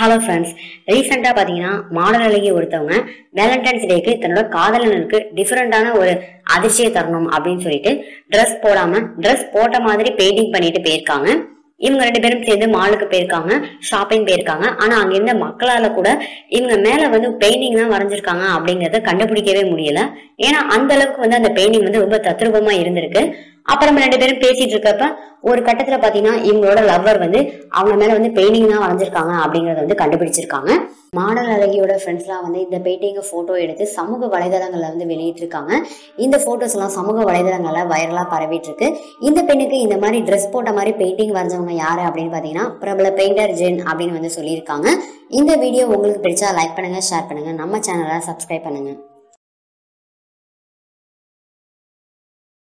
hello friends ரீசெண்டாக பார்த்தீங்கன்னா model அழகி ஒருத்தவங்க வேலண்டைன்ஸ் டேக்கு தன்னோட காதலனுக்கு டிஃப்ரெண்டான ஒரு அதிர்ச்சியை தரணும் அப்படின்னு சொல்லிட்டு ட்ரெஸ் போடாம ட்ரெஸ் போட்ட மாதிரி பெயிண்டிங் பண்ணிட்டு போயிருக்காங்க இவங்க ரெண்டு பேரும் சேர்ந்து மாலுக்கு போயிருக்காங்க ஷாப்பிங் போயிருக்காங்க ஆனா அங்க இருந்த மக்களால கூட இவங்க மேல வந்து பெயிண்டிங் தான் வரைஞ்சிருக்காங்க அப்படிங்கறத கண்டுபிடிக்கவே முடியல ஏன்னா அந்த அளவுக்கு வந்து அந்த பெயிண்டிங் வந்து ரொம்ப தத்ரூபமா இருந்திருக்கு அப்புறம் ரெண்டு பேரும் பேசிட்டு இருக்கப்ப ஒரு கட்டத்துல பாத்தீங்கன்னா இவங்களோட லவ்வர் வந்து அவங்க மேல வந்து பெயிண்டிங் தான் வரைஞ்சிருக்காங்க அப்படிங்கறத வந்து கண்டுபிடிச்சிருக்காங்க மாடல் அழகியோட ஃப்ரெண்ட்ஸ்லாம் வந்து இந்த பெயிண்டிங்கை ஃபோட்டோ எடுத்து சமூக வலைதளங்கள்ல வந்து வெளியிட்டிருக்காங்க இந்த ஃபோட்டோஸ் எல்லாம் சமூக வலைதளங்கள்ல வைரலா பரவிட்டு இருக்கு இந்த பெண்ணுக்கு இந்த மாதிரி ட்ரெஸ் போட்ட மாதிரி பெயிண்டிங் வரைஞ்சவங்க யாரு அப்படின்னு பாத்தீங்கன்னா பிரபல பெயிண்டர் ஜென் அப்படின்னு வந்து சொல்லியிருக்காங்க இந்த வீடியோ உங்களுக்கு பிடிச்சா லைக் பண்ணுங்க ஷேர் பண்ணுங்க நம்ம சேனலை சப்ஸ்கிரைப் பண்ணுங்க